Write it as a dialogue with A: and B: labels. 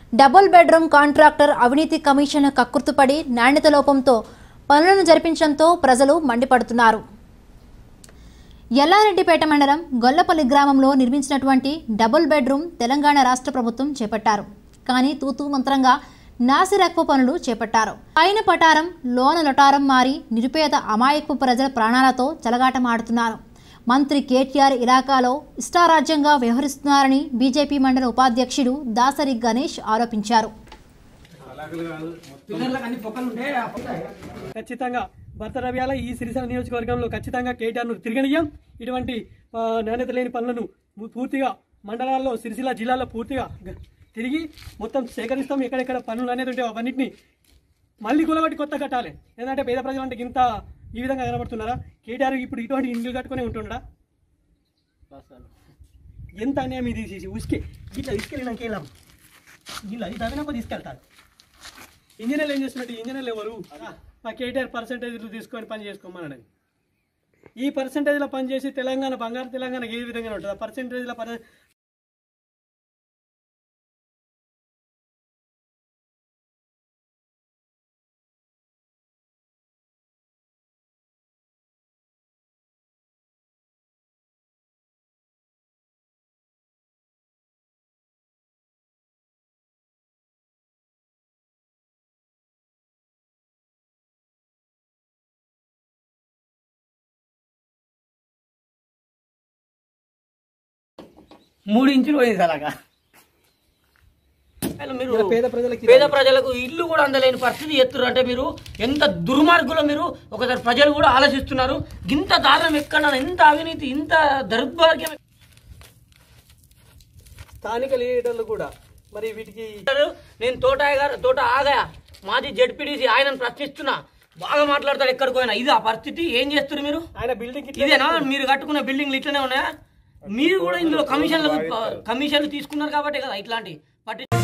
A: Double bedroom contractor అవినీతి commission కక్కుర్తుపడి నాణ్యత లోపంతో పనులను జరిపించడంతో ప్రజలు మండిపడుతున్నారు ఎల్లారెడ్డిపేట మండలం గొల్లపల్లి గ్రామంలో నిర్మించినటువంటి డబుల్ బెడ్రూమ్ తెలంగాణ రాష్ట్ర ప్రభుత్వం చేపట్టారు కానీ తూతూ మంత్రంగా నాసిరక్వ పనులు చేపట్టారు పైన పటారం లోన లొటారం మారి నిరుపేద అమాయకపు ప్రజల ప్రాణాలతో చెలగాటమాడుతున్నారు మంత్రి కేటీఆర్ ఇలాకాలో ఇష్టారాజ్యంగా వ్యవహరిస్తున్నారని బీజేపీ మండల ఉపాధ్యక్షుడు దాసరి గణేష్ ఆరోపించారు
B: పిల్లర్లకు అన్ని పొక్కలు ఉంటే ఆ పొక్క- ఖచ్చితంగా భర్త రవ్యాల ఈ సిరిసిల్ల నియోజకవర్గంలో ఖచ్చితంగా కేటీఆర్ను తిరగనియం ఇటువంటి ఆ, నాణ్యత లేని పనులను ము- పూర్తిగా మండలాల్లో సిరిసిల్ల జిల్లాలో పూర్తిగా గ- తిరిగి మొత్తం సేకరిస్తాం ఎక్కడెక్కడ పనులు అనేది ఉంటే అవన్నింటినీ మళ్ళీ కూలగొట్టి కొత్త కట్టాలి ఏంటంటే పేద ప్రజలు అంటే ఇంత ఈ విధంగా కనబడుతున్నారా కేటీఆర్ ఇప్పుడు ఇటువంటి ఇండ్లు కట్టుకుని ఉంటుండడా ఎంత అన్యాయం ఇది తీసేసి ఉసుకే ఇట్లా తీసుకెళ్ళినాక వెళ్ళాం ఇలా ఇది తగినప్పుడు తీసుకెళ్తారు ఇంజనీర్లు ఏం చేస్తున్నట్టు ఇంజనీర్లు ఎవరు మా కేటీఆర్ పర్సంటేజ్లు తీసుకొని పని చేసుకోమన్నాడు ఈ పర్సంటేజ్లో పని చేసి తెలంగాణ బంగారు తెలంగాణ ఏ విధంగా ఉంటుంది ఆ పర్సంటేజ్ల పర్
C: మూడు ఇంచులు పోయింది అలాగా అసలు మీరు
B: ఇలా పేద ప్రజలకి
C: పేద ప్రజలకు ఇల్లు కూడా అందలేని పరిస్థితి ఎత్తురు అంటే మీరు ఎంత దుర్మార్గులో మీరు ఒకసారి ప్రజలు కూడా ఆలోచిస్తున్నారు ఇంత దారుణం ఎక్కడ ఎంత అవినీతి ఇంత దౌర్భాగ్యం
B: స్థానిక లీడర్లు కూడా మరి వీటికి
C: ఎక్కడ? నేను తోట గారు తోట ఆగా మాజీ జడ్పీడీసీ ఆయనను ప్రశ్నిస్తున్నా బాగా మాట్లాడతాడు ఎక్కడికి పోయినా ఇది ఆ పరిస్థితి ఏం చేస్తారు మీరు
B: ఆయన బిల్డింగ్
C: ఇదేనా మీరు కట్టుకున్న బిల్డింగ్లు ఇట్లనే ఉన్నాయా మీరు కూడా ఇందులో కమిషన్లు కమిషన్లు తీసుకున్నారు కాబట్టి కదా ఇట్లాంటి పట్టి